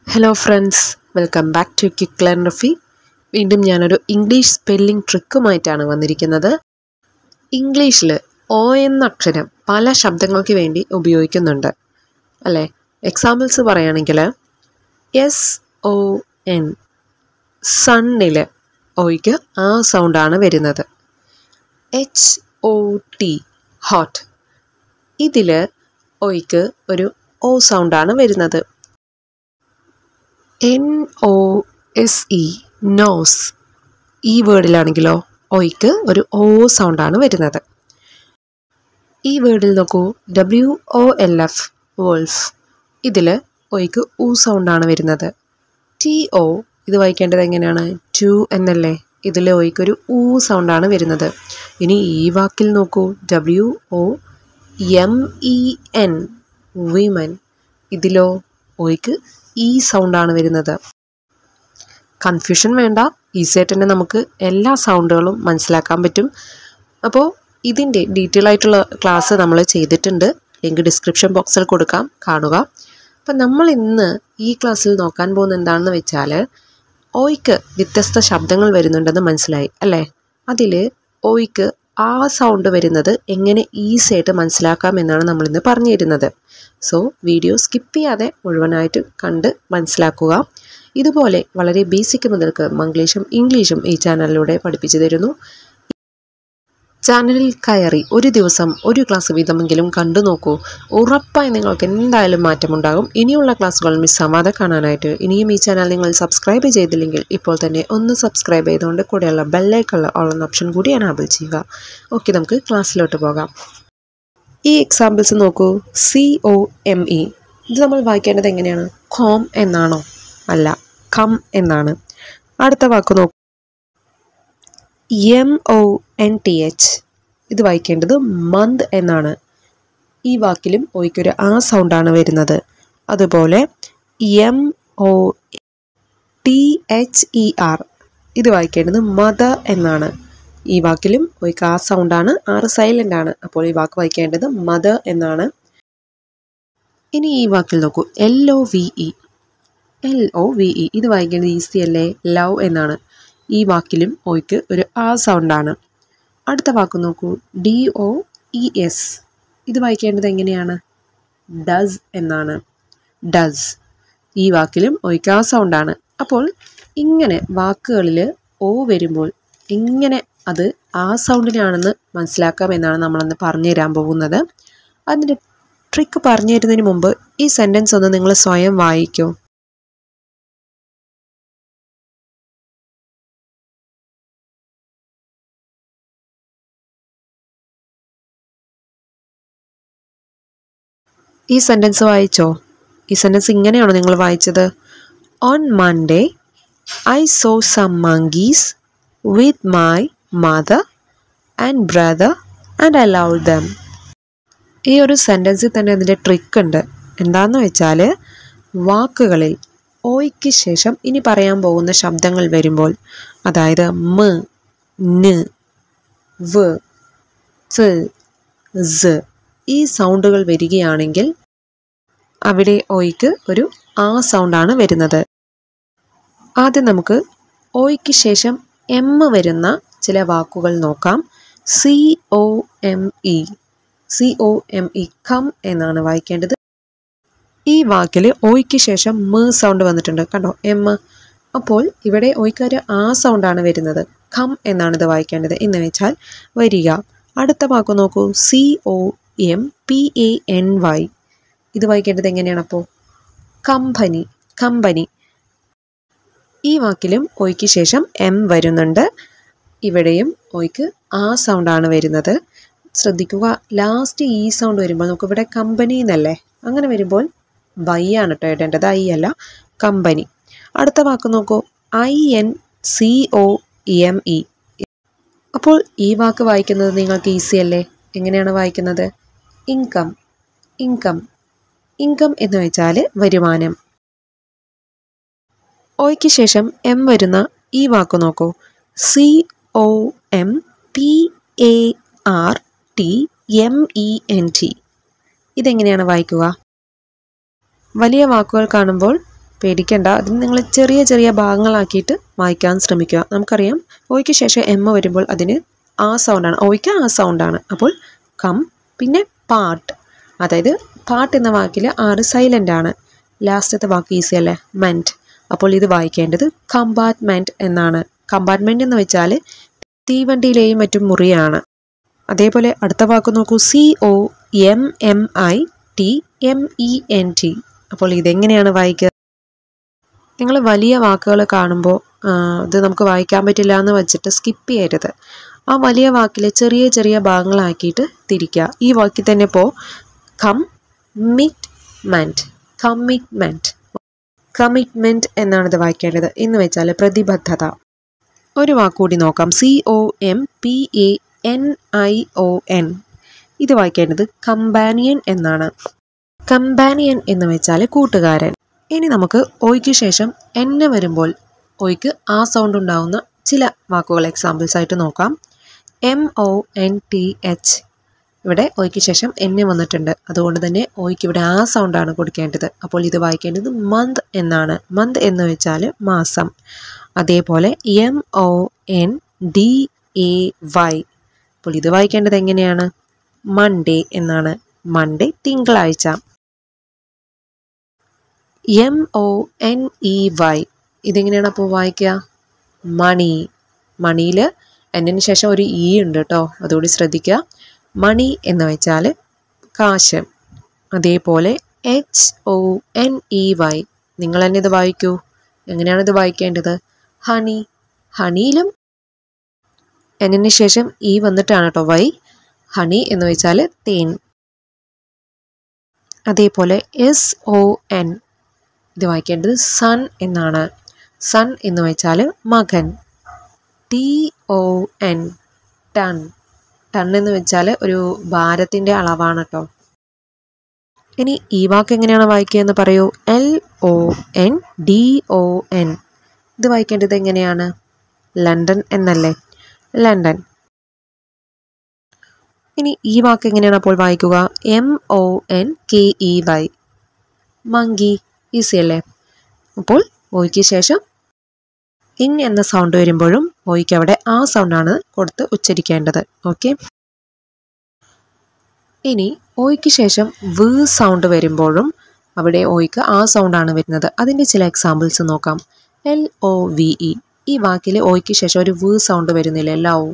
hello friends welcome back to quick learn Rafi വീണ്ടും ഞാനൊരു English spelling ട്രിക്കുമായിട്ടാണ് വന്നിരിക്കുന്നത് ഇംഗ്ലീഷിൽ ഒ എന്ന അക്ഷരം പല ശബ്ദങ്ങൾക്ക് വേണ്ടി ഉപയോഗിക്കുന്നുണ്ട് അല്ലേ എക്സാമ്പിൾസ് പറയുകയാണെങ്കിൽ എസ് ഒ എൻ സണ്ണിൽ ഒയ്ക്ക് ആ സൗണ്ടാണ് വരുന്നത് എച്ച് ഒ ടി ഹോട്ട് ഇതിൽ ഒയ്ക്ക് ഒരു ഓ സൗണ്ടാണ് വരുന്നത് N O S E nose ഈ വേർഡിലാണെങ്കിലോ ഒയ്ക്ക് ഒരു ഓ സൗണ്ടാണ് വരുന്നത് ഈ വേർഡിൽ നോക്കൂ W O L F wolf ഇതിൽ ഒയ്ക്ക് ഊ സൗണ്ടാണ് വരുന്നത് ടി ഒ ഇത് വായിക്കേണ്ടത് എങ്ങനെയാണ് ടു എന്നല്ലേ ഇതിൽ ഒയ്ക്ക് ഒരു ഊ സൗണ്ടാണ് വരുന്നത് ഇനി ഈ വാക്കിൽ നോക്കൂ W O M E N women ഇതിലോ ഒയ്ക്ക് ഈ സൗണ്ടാണ് വരുന്നത് കൺഫ്യൂഷൻ വേണ്ട ഈസിയായിട്ട് തന്നെ നമുക്ക് എല്ലാ സൗണ്ടുകളും മനസ്സിലാക്കാൻ പറ്റും അപ്പോൾ ഇതിൻ്റെ ഡീറ്റെയിൽ ആയിട്ടുള്ള ക്ലാസ് നമ്മൾ ചെയ്തിട്ടുണ്ട് ലിങ്ക് ഡിസ്ക്രിപ്ഷൻ ബോക്സിൽ കൊടുക്കാം കാണുക അപ്പം നമ്മൾ ഇന്ന് ഈ ക്ലാസ്സിൽ നോക്കാൻ പോകുന്ന എന്താണെന്ന് വെച്ചാൽ ഓയ്ക്ക് വ്യത്യസ്ത ശബ്ദങ്ങൾ വരുന്നുണ്ടെന്ന് മനസ്സിലായി അല്ലേ അതിൽ ഓയ്ക്ക് ആ സൗണ്ട് വരുന്നത് എങ്ങനെ ഈസി ആയിട്ട് മനസ്സിലാക്കാം എന്നാണ് നമ്മളിന്ന് പറഞ്ഞു തരുന്നത് സോ വീഡിയോ സ്കിപ്പ് ചെയ്യാതെ മുഴുവനായിട്ട് കണ്ട് മനസ്സിലാക്കുക ഇതുപോലെ വളരെ ബേസിക് മുതൽക്ക് മംഗ്ലീഷും ഇംഗ്ലീഷും ഈ ചാനലിലൂടെ പഠിപ്പിച്ചു തരുന്നു ചാനലിൽ കയറി ഒരു ദിവസം ഒരു ക്ലാസ് വീതമെങ്കിലും കണ്ടു നോക്കൂ ഉറപ്പായി നിങ്ങൾക്ക് എന്തായാലും മാറ്റമുണ്ടാകും ഇനിയുള്ള ക്ലാസ്സുകൾ മിസ്സാവാതെ കാണാനായിട്ട് ഇനിയും ഈ ചാനൽ നിങ്ങൾ സബ്സ്ക്രൈബ് ചെയ്തില്ലെങ്കിൽ ഇപ്പോൾ തന്നെ ഒന്ന് സബ്സ്ക്രൈബ് ചെയ്തുകൊണ്ട് കൂടെയുള്ള ബെല്ലൈക്കുള്ള ഓൾ ഓപ്ഷൻ കൂടി എനാബിൾ ചെയ്യുക ഓക്കെ നമുക്ക് ക്ലാസ്സിലോട്ട് പോകാം ഈ എക്സാമ്പിൾസ് നോക്കൂ സി ഒ എം ഇ ഇത് നമ്മൾ വായിക്കേണ്ടത് എങ്ങനെയാണ് കോം എന്നാണോ അല്ല കം എന്നാണ് അടുത്ത വാക്ക് നോക്കൂ M O N T H ഇത് വായിക്കേണ്ടത് മന്ത് എന്നാണ് ഈ വാക്കിലും ഒയ്ക്കൊരു ആ സൗണ്ടാണ് വരുന്നത് അതുപോലെ M O T H E R ഇത് വായിക്കേണ്ടത് മദർ എന്നാണ് ഈ വാക്കിലും ഒയ്ക്ക് ആ സൗണ്ടാണ് ആറ് സൈലൻ്റ് ആണ് അപ്പോൾ ഈ വാക്ക് വായിക്കേണ്ടത് മദർ എന്നാണ് ഇനി ഈ വാക്കിൽ നോക്കൂ L O V E L O V E ഇത് വായിക്കേണ്ടത് ഈസി അല്ലേ ലവ് എന്നാണ് ഈ വാക്കിലും ഒയ്ക്ക് ഒരു ആ സൗണ്ടാണ് അടുത്ത വാക്ക് നോക്കൂ ഡി ഒ ഇ എസ് ഇത് വായിക്കേണ്ടത് എങ്ങനെയാണ് ഡസ് എന്നാണ് ഡസ് ഈ വാക്കിലും ഒയ്ക്ക് ആ സൗണ്ടാണ് അപ്പോൾ ഇങ്ങനെ വാക്കുകളിൽ ഓ വരുമ്പോൾ എങ്ങനെ അത് ആ സൗണ്ടിനാണെന്ന് മനസ്സിലാക്കാം എന്നാണ് നമ്മളന്ന് പറഞ്ഞു തരാൻ പോകുന്നത് അതിൻ്റെ ട്രിക്ക് പറഞ്ഞു തരുന്നതിന് മുമ്പ് ഈ സെൻറ്റൻസ് ഒന്ന് നിങ്ങൾ സ്വയം വായിക്കൂ ഈ സെൻറ്റൻസ് വായിച്ചോ ഈ സെൻറ്റൻസ് ഇങ്ങനെയാണോ നിങ്ങൾ വായിച്ചത് on Monday I saw some monkeys with my mother and brother and I love them ഈ ഒരു സെൻറ്റൻസിൽ തന്നെ അതിൻ്റെ ട്രിക്ക് ഉണ്ട് എന്താണെന്ന് വെച്ചാൽ വാക്കുകളിൽ ഓയ്ക്ക് ശേഷം ഇനി പറയാൻ പോകുന്ന ശബ്ദങ്ങൾ വരുമ്പോൾ അതായത് മ ന് വ് ഫ് സ് ഈ സൗണ്ടുകൾ വരികയാണെങ്കിൽ അവിടെ ഓയ്ക്ക് ഒരു ആ സൗണ്ടാണ് വരുന്നത് ആദ്യം നമുക്ക് ഓയ്ക്ക് ശേഷം എം വരുന്ന ചില വാക്കുകൾ നോക്കാം C O M E C O M E come എന്നാണ് വായിക്കേണ്ടത് ഈ വാക്കിൽ ഓയ്ക്ക് ശേഷം മ സൗണ്ട് വന്നിട്ടുണ്ട് കണ്ടോ എം അപ്പോൾ ഇവിടെ ഓയ്ക്ക് ഒരു ആ സൗണ്ടാണ് വരുന്നത് കം എന്നാണ് ഇത് വായിക്കേണ്ടത് എന്ന് വെച്ചാൽ വരിക അടുത്ത വാക്ക് നോക്കൂ C O M P A N Y ഇത് വായിക്കേണ്ടത് എങ്ങനെയാണ് അപ്പോൾ കമ്പനി കമ്പനി ഈ വാക്കിലും ഒയ്ക്ക് ശേഷം എം വരുന്നുണ്ട് ഇവിടെയും ഒയ്ക്ക് ആ സൗണ്ടാണ് വരുന്നത് ശ്രദ്ധിക്കുക ലാസ്റ്റ് ഈ സൗണ്ട് വരുമ്പോൾ നമുക്ക് ഇവിടെ കമ്പനി എന്നല്ലേ അങ്ങനെ വരുമ്പോൾ വൈ ആണ് കേട്ടോ ഇടേണ്ടത് ഐ അല്ല കമ്പനി അടുത്ത വാക്ക് നോക്കൂ I N C O M E അപ്പോൾ ഈ വാക്ക് വായിക്കുന്നത് നിങ്ങൾക്ക് ഈസി അല്ലേ എങ്ങനെയാണ് വായിക്കുന്നത് ഇൻകം ഇൻകം ഇൻകം എന്ന് വെച്ചാൽ വരുമാനം ഒയ്ക്ക് ശേഷം എം വരുന്ന ഈ വാക്ക് നോക്കൂ C O M P A R T M E N T ഇതെങ്ങനെയാണ് വായിക്കുക വലിയ വാക്കുകൾ കാണുമ്പോൾ പേടിക്കണ്ട അതിന് നിങ്ങൾ ചെറിയ ചെറിയ ഭാഗങ്ങളാക്കിയിട്ട് വായിക്കാൻ ശ്രമിക്കുക നമുക്കറിയാം ഓയ്ക്ക് ശേഷം എം വരുമ്പോൾ അതിന് ആ സൗണ്ടാണ് ഓയ്ക്ക് ആ സൗണ്ടാണ് അപ്പോൾ കം പിന്നെ പാട്ട് അതായത് പാട്ട് എന്ന വാക്കിൽ ആറ് സൈലൻ്റ് ആണ് ലാസ്റ്റത്തെ വാക്ക് ഈസി അല്ലേ മെൻറ്റ് അപ്പോൾ ഇത് വായിക്കേണ്ടത് കമ്പാർട്ട്മെൻറ്റ് എന്നാണ് കമ്പാർട്ട്മെൻറ്റ് എന്ന് വെച്ചാൽ തീവണ്ടിയിലെയും മറ്റും മുറിയാണ് അതേപോലെ അടുത്ത വാക്ക് നോക്കൂ C O M M I T M E N T അപ്പോൾ ഇതെങ്ങനെയാണ് വായിക്കുക നിങ്ങൾ വലിയ വാക്കുകൾ കാണുമ്പോൾ ഇത് നമുക്ക് വായിക്കാൻ പറ്റില്ല എന്ന് വെച്ചിട്ട് സ്കിപ്പ് ചെയ്യരുത് ആ വലിയ വാക്കിൽ ചെറിയ ചെറിയ ഭാഗങ്ങളാക്കിയിട്ട് തിരിക്കുക ഈ വാക്കിൽ തന്നെ ഇപ്പോൾ commitment commitment commitment എന്നാണ് ഇത് വായിക്കേണ്ടത് എന്ന് വെച്ചാൽ പ്രതിബദ്ധത ഒരു വാക്കുകൂടി നോക്കാം C O M P A N I O N ഇത് വായിക്കേണ്ടത് കമ്പാനിയൻ എന്നാണ് കമ്പാനിയൻ എന്ന് വെച്ചാൽ കൂട്ടുകാരൻ ഇനി നമുക്ക് ഒയ്ക്ക് ശേഷം എന്നെ വരുമ്പോൾ ഒയ്ക്ക് ആ സൗണ്ട് ഉണ്ടാവുന്ന ചില വാക്കുകൾ എക്സാമ്പിൾസ് ആയിട്ട് നോക്കാം M O N T H ഇവിടെ ഒയ്ക്ക് ശേഷം എന്നെ വന്നിട്ടുണ്ട് അതുകൊണ്ട് തന്നെ ഒയ്ക്ക് ഇവിടെ ആ സൗണ്ടാണ് കൊടുക്കേണ്ടത് അപ്പോൾ ഇത് വായിക്കേണ്ടത് മന്ത് എന്നാണ് മന്ത് എന്ന് വെച്ചാൽ മാസം അതേപോലെ M O N D A Y അപ്പോൾ ഇത് വായിക്കേണ്ടത് എങ്ങനെയാണ് മൺഡേ എന്നാണ് മൺഡേ തിങ്കളാഴ്ച M O N E Y ഇതെങ്ങനെയാണ് അപ്പോൾ വായിക്കുക മണി മണിയിൽ എന്നിന് ശേഷം ഒരു ഇ ഉണ്ട് കേട്ടോ അതുകൂടി ശ്രദ്ധിക്കുക മണി എന്ന് വെച്ചാൽ കാശ് അതേപോലെ H O N E Y നിങ്ങൾ തന്നെ ഇത് വായിക്കൂ എങ്ങനെയാണ് ഇത് വായിക്കേണ്ടത് ഹണി ഹണിയിലും എന്നിന് ശേഷം ഈ വന്നിട്ടാണ് കേട്ടോ വൈ ഹണി എന്ന് വെച്ചാൽ തേൻ അതേപോലെ എസ് ഒ എൻ ഇത് വായിക്കേണ്ടത് സൺ എന്നാണ് സൺ എന്ന് വെച്ചാൽ മകൻ T O N ton ton എന്ന് വെച്ചാൽ ഒരു ഭാരത്തിൻ്റെ അളവാണ് കേട്ടോ ഇനി ഈ വാക്ക് എങ്ങനെയാണ് വായിക്കുക എന്ന് പറയൂ L O N D O N ഇത് വായിക്കേണ്ടത് എങ്ങനെയാണ് ലണ്ടൻ എന്നല്ലേ ലണ്ടൻ ഇനി ഈ വാക്ക് എങ്ങനെയാണ് അപ്പോൾ വായിക്കുക M O N K E Y monkey easy അല്ലേ അപ്പോൾ ഒയ്ക്ക് ശേഷം ഇൻ എന്ന സൗണ്ട് വരുമ്പോഴും ഒയ്ക്ക് അവിടെ ആ സൗണ്ടാണ് കൊടുത്ത് ഉച്ചരിക്കേണ്ടത് ഓക്കെ ഇനി ഒയ്ക്ക് ശേഷം വ് സൗണ്ട് വരുമ്പോഴും അവിടെ ഒയ്ക്ക് ആ സൗണ്ടാണ് വരുന്നത് അതിൻ്റെ ചില എക്സാമ്പിൾസ് നോക്കാം എൽ ഒ വി ഇ ഈ വാക്കിൽ ഒയ്ക്ക് ശേഷം ഒരു വ് സൗണ്ട് വരുന്നില്ല ലവ്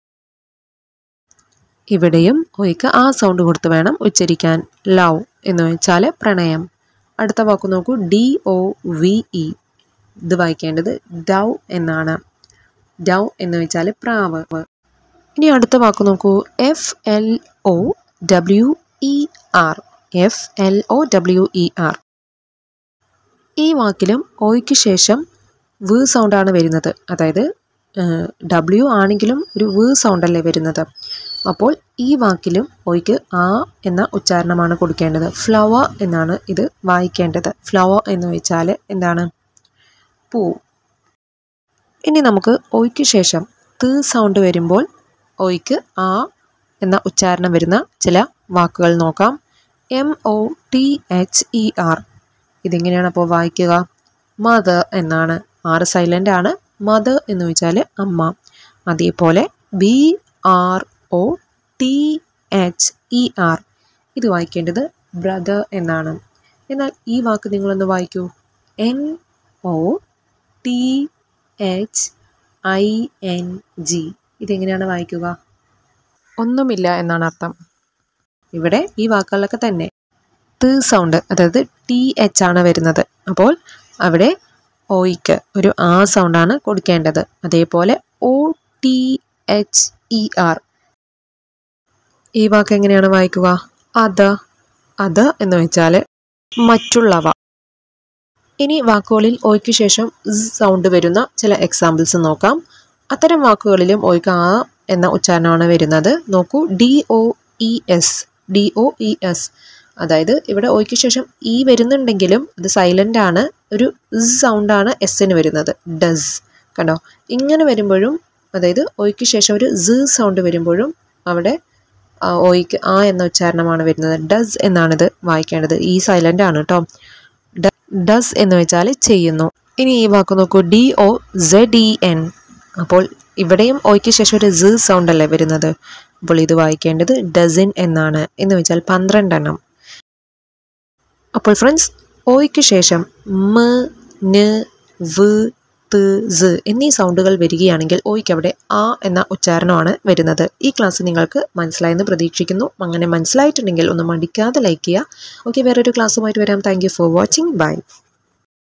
ഇവിടെയും ഒയ്ക്ക് ആ സൗണ്ട് കൊടുത്ത് വേണം ഉച്ചരിക്കാൻ ലവ് എന്ന് വെച്ചാൽ പ്രണയം അടുത്ത വാക്ക് നോക്കൂ ഡി ഒ വി ഇ ഇത് വായിക്കേണ്ടത് ഡൗ എന്നാണ് ഡൗ എന്ന് വെച്ചാൽ പ്രാവ് ഇനി അടുത്ത വാക്ക് നോക്കൂ F L O W E R F L O W E R ഈ വാക്കിലും ഒയ്ക്ക് ശേഷം വ് സൗണ്ടാണ് വരുന്നത് അതായത് ഡബ്ല്യു ആണെങ്കിലും ഒരു വ് സൗണ്ടല്ലേ വരുന്നത് അപ്പോൾ ഈ വാക്കിലും ഒയ്ക്ക് ആ എന്ന ഉച്ചാരണമാണ് കൊടുക്കേണ്ടത് ഫ്ലവർ എന്നാണ് ഇത് വായിക്കേണ്ടത് ഫ്ലവർ എന്ന് വെച്ചാൽ എന്താണ് പൂ ഇനി നമുക്ക് ഒയ്ക്ക് ശേഷം ത് സൗണ്ട് വരുമ്പോൾ ഒയ്ക്ക് ആ എന്ന ഉച്ചാരണം വരുന്ന ചില വാക്കുകൾ നോക്കാം M O T H E R ഇതെങ്ങനെയാണ് അപ്പോൾ വായിക്കുക മദർ എന്നാണ് ആറ് സൈലൻ്റ് ആണ് മദർ എന്ന് വെച്ചാൽ അമ്മ അതേപോലെ B R O T H E R ഇത് വായിക്കേണ്ടത് ബ്രദർ എന്നാണ് എന്നാൽ ഈ വാക്ക് നിങ്ങളൊന്ന് വായിക്കൂ N O T H I N G ഇതെങ്ങനെയാണ് വായിക്കുക ഒന്നുമില്ല എന്നാണ് അർത്ഥം ഇവിടെ ഈ വാക്കുകളിലൊക്കെ തന്നെ ത് സൗണ്ട് അതായത് ടി എച്ച് ആണ് വരുന്നത് അപ്പോൾ അവിടെ ഒയ്ക്ക് ഒരു ആ സൗണ്ടാണ് കൊടുക്കേണ്ടത് അതേപോലെ O T H E R ഈ വാക്ക് എങ്ങനെയാണ് വായിക്കുക അത് അത് എന്ന് വെച്ചാൽ മറ്റുള്ളവ ഇനി വാക്കുകളിൽ ഒയ്ക്ക് ശേഷം സൗണ്ട് വരുന്ന ചില എക്സാമ്പിൾസ് നോക്കാം അത്തരം വാക്കുകളിലും ഒയ്ക്ക് ആ എന്ന ഉച്ചാരണമാണ് വരുന്നത് നോക്കൂ D O E S D O E S അതായത് ഇവിടെ ഒയ്ക്ക് ശേഷം ഇ വരുന്നുണ്ടെങ്കിലും അത് സൈലൻ്റ് ആണ് ഒരു സൗണ്ടാണ് എസ്സിന് വരുന്നത് ഡസ് കണ്ടോ ഇങ്ങനെ വരുമ്പോഴും അതായത് ഒയ്ക്ക് ശേഷം ഒരു സ് സൗണ്ട് വരുമ്പോഴും അവിടെ ഒയ്ക്ക് ആ എന്ന ഉച്ചാരണമാണ് വരുന്നത് ഡസ് എന്നാണിത് വായിക്കേണ്ടത് ഈ സൈലൻ്റ് ആണ് കേട്ടോ ഡസ് എന്ന് വെച്ചാൽ ചെയ്യുന്നു ഇനി ഈ വാക്ക് നോക്കൂ D O Z E N അപ്പോൾ ഇവിടെയും ഒയ്ക്ക് ശേഷം ഒരു സ സൗണ്ട് അല്ലേ വരുന്നത് അപ്പോൾ ഇത് വായിക്കേണ്ടത് ഡസിൻ എന്നാണ് എന്ന് വെച്ചാൽ പന്ത്രണ്ടെണ്ണം അപ്പോൾ ഫ്രണ്ട്സ് ഓയ്ക്ക് ശേഷം മ ന് വ് ത് സ് എന്നീ സൗണ്ടുകൾ വരികയാണെങ്കിൽ ഓയ്ക്ക് അവിടെ ആ എന്ന ഉച്ചാരണമാണ് വരുന്നത് ഈ ക്ലാസ് നിങ്ങൾക്ക് മനസ്സിലായെന്ന് പ്രതീക്ഷിക്കുന്നു അങ്ങനെ മനസ്സിലായിട്ടുണ്ടെങ്കിൽ ഒന്ന് മടിക്കാതെ ലൈക്ക് ചെയ്യുക ഓക്കെ വേറൊരു ക്ലാസ്സുമായിട്ട് വരാം thank you for watching by